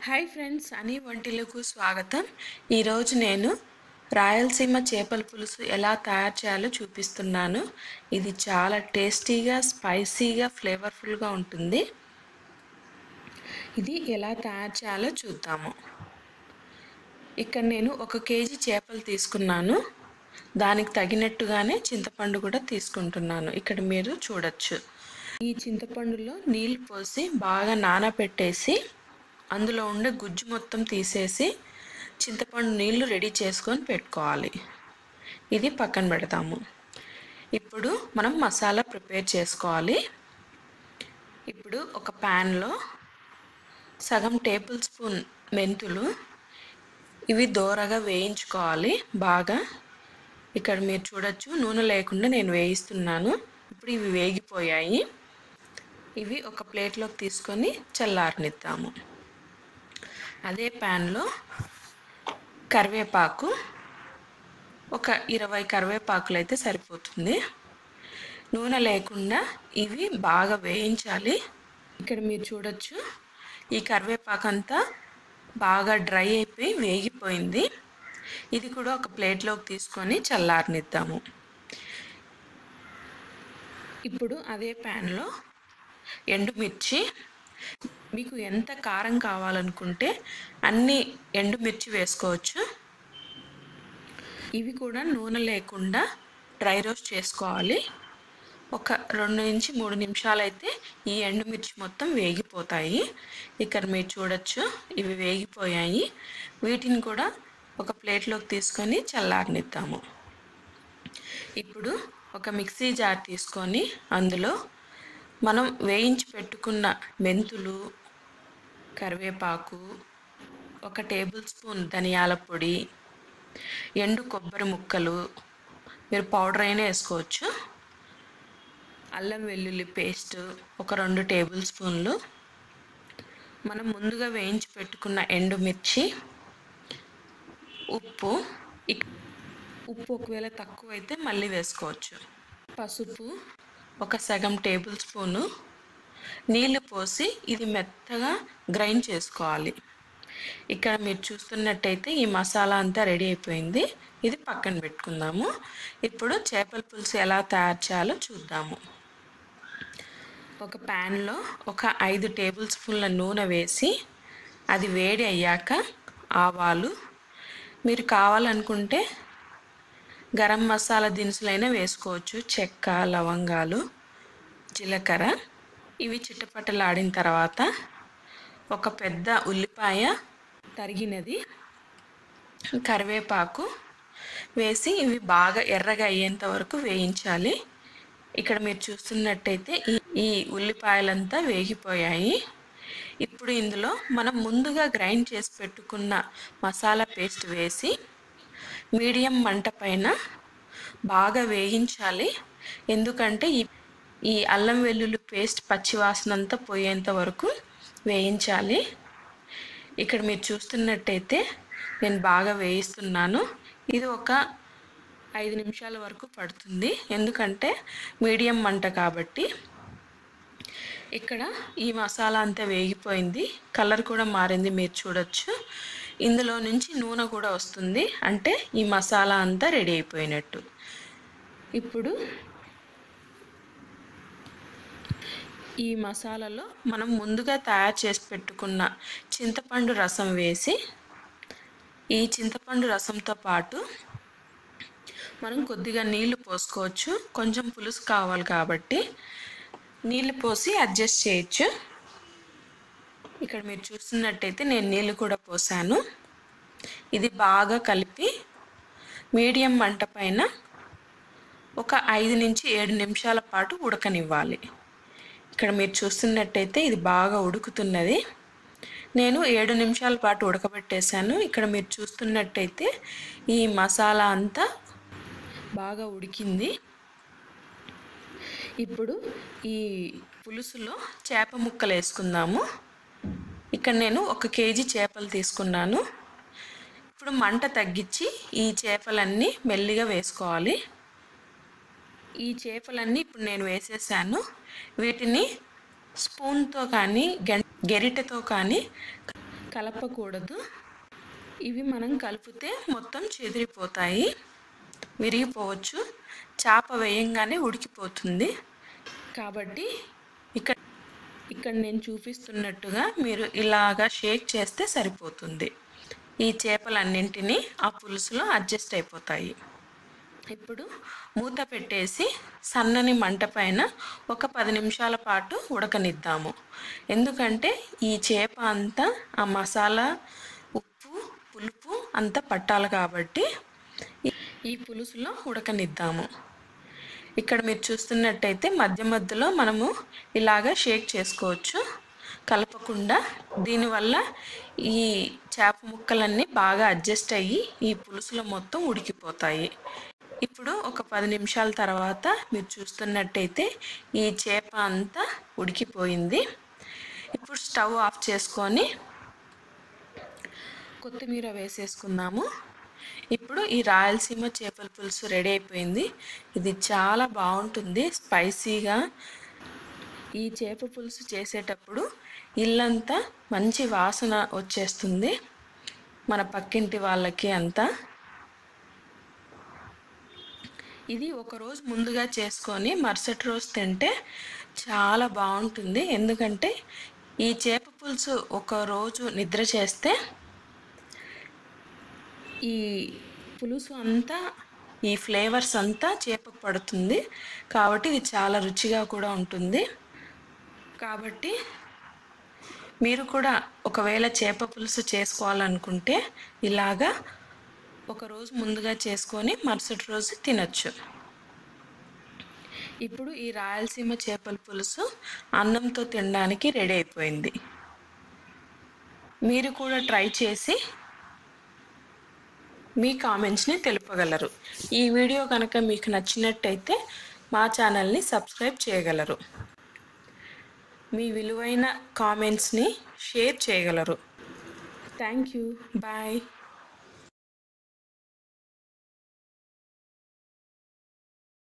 hi friends అని వంటిలకు స్వాగతం ఈరోజు నేను రాయలసీమ చేపల పులుసు ఎలా తయారు చేయాలో చూపిస్తున్నాను ఇది చాలా టేస్టీగా స్పైసీగా ఫ్లేవర్ఫుల్గా ఉంటుంది ఇది ఎలా తయారు చేయాలో చూద్దాము ఇక్కడ నేను ఒక కేజీ చేపలు తీసుకున్నాను దానికి తగినట్టుగానే చింతపండు కూడా తీసుకుంటున్నాను ఇక్కడ మీరు చూడొచ్చు ఈ చింతపండులో నీళ్ళు పోసి బాగా నానబెట్టేసి అందులో ఉండే గుజ్జు మొత్తం తీసేసి చింతపండు నీళ్లు రెడీ చేసుకొని పెట్టుకోవాలి ఇది పక్కన పెడతాము ఇప్పుడు మనం మసాలా ప్రిపేర్ చేసుకోవాలి ఇప్పుడు ఒక ప్యాన్లో సగం టేబుల్ స్పూన్ మెంతులు ఇవి దోరగా వేయించుకోవాలి బాగా ఇక్కడ మీరు చూడొచ్చు నూనె లేకుండా నేను వేయిస్తున్నాను ఇప్పుడు ఇవి వేగిపోయాయి ఇవి ఒక ప్లేట్లోకి తీసుకొని చల్లారనిద్దాము అదే ప్యాన్లో కరివేపాకు ఒక ఇరవై కరివేపాకులు అయితే సరిపోతుంది నూనె లేకుండా ఇవి బాగా వేయించాలి ఇక్కడ మీరు చూడొచ్చు ఈ కరివేపాకు అంతా బాగా డ్రై అయిపోయి వేగిపోయింది ఇది కూడా ఒక ప్లేట్లోకి తీసుకొని చల్లారనిద్దాము ఇప్పుడు అదే ప్యాన్లో ఎండుమిర్చి మీకు ఎంత కారం కావాలనుకుంటే అన్ని ఎండుమిర్చి వేసుకోవచ్చు ఇవి కూడా నూనె లేకుండా డ్రై రోస్ట్ చేసుకోవాలి ఒక రెండు నుంచి మూడు నిమిషాలు అయితే ఈ ఎండుమిర్చి మొత్తం వేగిపోతాయి ఇక్కడ మీరు చూడొచ్చు ఇవి వేగిపోయాయి వీటిని కూడా ఒక ప్లేట్లోకి తీసుకొని చల్లారనిద్దాము ఇప్పుడు ఒక మిక్సీ జార్ తీసుకొని అందులో మనం వేయించి పెట్టుకున్న మెంతులు కరివేపాకు ఒక టేబుల్ స్పూన్ ధనియాల పొడి ఎండు కొబ్బరి ముక్కలు మీరు పౌడర్ అయినా వేసుకోవచ్చు అల్లం వెల్లుల్లి పేస్ట్ ఒక రెండు టేబుల్ స్పూన్లు మనం ముందుగా వేయించి పెట్టుకున్న ఎండుమిర్చి ఉప్పు ఉప్పు ఒకవేళ తక్కువ అయితే మళ్ళీ వేసుకోవచ్చు పసుపు ఒక సగం టేబుల్ స్పూను నీళ్ళు పోసి ఇది మెత్తగా గ్రైండ్ చేసుకోవాలి ఇక్కడ మీరు చూస్తున్నట్టయితే ఈ మసాలా అంతా రెడీ అయిపోయింది ఇది పక్కన పెట్టుకుందాము ఇప్పుడు చేపల పులుసు ఎలా తయారు చేయాలో చూద్దాము ఒక ప్యాన్లో ఒక ఐదు టేబుల్ స్పూన్ల నూనె వేసి అది వేడి అయ్యాక ఆవాలు మీరు కావాలనుకుంటే గరం మసాలా దినుసులైనా వేసుకోవచ్చు చెక్క లవంగాలు జీలకర్ర ఇవి చిట్టపట్టలాడిన తర్వాత ఒక పెద్ద ఉల్లిపాయ తరిగినది కరివేపాకు వేసి ఇవి బాగా ఎర్రగా అయ్యేంత వరకు వేయించాలి ఇక్కడ మీరు చూస్తున్నట్టయితే ఈ ఈ ఉల్లిపాయలంతా వేగిపోయాయి ఇప్పుడు ఇందులో మనం ముందుగా గ్రైండ్ చేసి పెట్టుకున్న మసాలా పేస్ట్ వేసి మీడియం మంట పైన బాగా వేయించాలి ఎందుకంటే ఈ ఈ అల్లం వెల్లుల్లి పేస్ట్ పచ్చివాసన అంతా పోయేంత వరకు వేయించాలి ఇక్కడ మీరు చూస్తున్నట్టయితే నేను బాగా వేయిస్తున్నాను ఇది ఒక ఐదు నిమిషాల వరకు పడుతుంది ఎందుకంటే మీడియం మంట కాబట్టి ఇక్కడ ఈ మసాలా అంతా వేగిపోయింది కలర్ కూడా మారింది మీరు చూడొచ్చు ఇందులో నుంచి నూనె కూడా వస్తుంది అంటే ఈ మసాలా అంతా రెడీ అయిపోయినట్టు ఇప్పుడు ఈ మసాలాలో మనం ముందుగా తయారు చేసి పెట్టుకున్న చింతపండు రసం వేసి ఈ చింతపండు రసంతో పాటు మనం కొద్దిగా నీళ్లు పోసుకోవచ్చు కొంచెం పులుసు కావాలి కాబట్టి నీళ్ళు పోసి అడ్జస్ట్ చేయొచ్చు ఇక్కడ మీరు చూస్తున్నట్టయితే నేను నీళ్ళు కూడా పోసాను ఇది బాగా కలిపి మీడియం మంట పైన ఒక ఐదు నుంచి ఏడు నిమిషాల పాటు ఉడకనివ్వాలి ఇక్కడ మీరు చూస్తున్నట్టయితే ఇది బాగా ఉడుకుతున్నది నేను ఏడు నిమిషాల పాటు ఉడకబెట్టేశాను ఇక్కడ మీరు చూస్తున్నట్టయితే ఈ మసాలా అంతా బాగా ఉడికింది ఇప్పుడు ఈ పులుసులో చేప ముక్కలు వేసుకుందాము ఇక్కడ నేను ఒక కేజీ చేపలు తీసుకున్నాను ఇప్పుడు మంట తగ్గించి ఈ చేపలన్నీ మెల్లిగా వేసుకోవాలి ఈ చేపలన్నీ ఇప్పుడు నేను వేసేసాను వీటిని స్పూన్తో కానీ గెరిటెతో కానీ కలపకూడదు ఇవి మనం కలిపితే మొత్తం చెదిరిపోతాయి విరిగిపోవచ్చు చేప వేయంగానే ఉడికిపోతుంది కాబట్టి ఇక్కడ ఇక్కడ నేను చూపిస్తున్నట్టుగా మీరు ఇలాగా షేక్ చేస్తే సరిపోతుంది ఈ చేపలన్నింటినీ ఆ పులుసులో అడ్జస్ట్ అయిపోతాయి ఇప్పుడు మూత పెట్టేసి సన్నని మంట పైన ఒక పది నిమిషాల పాటు ఉడకనిద్దాము ఎందుకంటే ఈ చేప అంతా ఆ మసాలా ఉప్పు పులుపు అంతా పట్టాలి కాబట్టి ఈ పులుసులో ఉడకనిద్దాము ఇక్కడ మీరు చూస్తున్నట్టయితే మధ్య మధ్యలో మనము ఇలాగ షేక్ చేసుకోవచ్చు కలపకుండా దీనివల్ల ఈ చేప ముక్కలన్నీ బాగా అడ్జస్ట్ అయ్యి ఈ పులుసులో మొత్తం ఉడికిపోతాయి ఇప్పుడు ఒక పది నిమిషాల తర్వాత మీరు చూస్తున్నట్టయితే ఈ చేప అంతా ఉడికిపోయింది ఇప్పుడు స్టవ్ ఆఫ్ చేసుకొని కొత్తిమీర వేసేసుకుందాము ఇప్పుడు ఈ రాయలసీమ చేపల పులుసు రెడీ అయిపోయింది ఇది చాలా బాగుంటుంది స్పైసీగా ఈ చేప పులుసు చేసేటప్పుడు ఇల్లంతా మంచి వాసన వచ్చేస్తుంది మన పక్కింటి వాళ్ళకి అంతా ఇది ఒకరోజు ముందుగా చేసుకొని మరుసటి రోజు తింటే చాలా బాగుంటుంది ఎందుకంటే ఈ చేప పులుసు ఒక రోజు నిద్ర చేస్తే ఈ పులుసు అంతా ఈ ఫ్లేవర్స్ అంతా చేపకు పడుతుంది కాబట్టి ఇది చాలా రుచిగా కూడా ఉంటుంది కాబట్టి మీరు కూడా ఒకవేళ చేప పులుసు చేసుకోవాలనుకుంటే ఇలాగా ఒకరోజు ముందుగా చేసుకొని మరుసటి రోజు తినచ్చు ఇప్పుడు ఈ రాయలసీమ చేపల పులుసు అన్నంతో తినడానికి రెడీ అయిపోయింది మీరు కూడా ట్రై చేసి మీ కామెంట్స్ని తెలుపగలరు ఈ వీడియో కనుక మీకు నచ్చినట్టయితే మా ఛానల్ని సబ్స్క్రైబ్ చేయగలరు మీ విలువైన కామెంట్స్ని షేర్ చేయగలరు థ్యాంక్ యూ బాయ్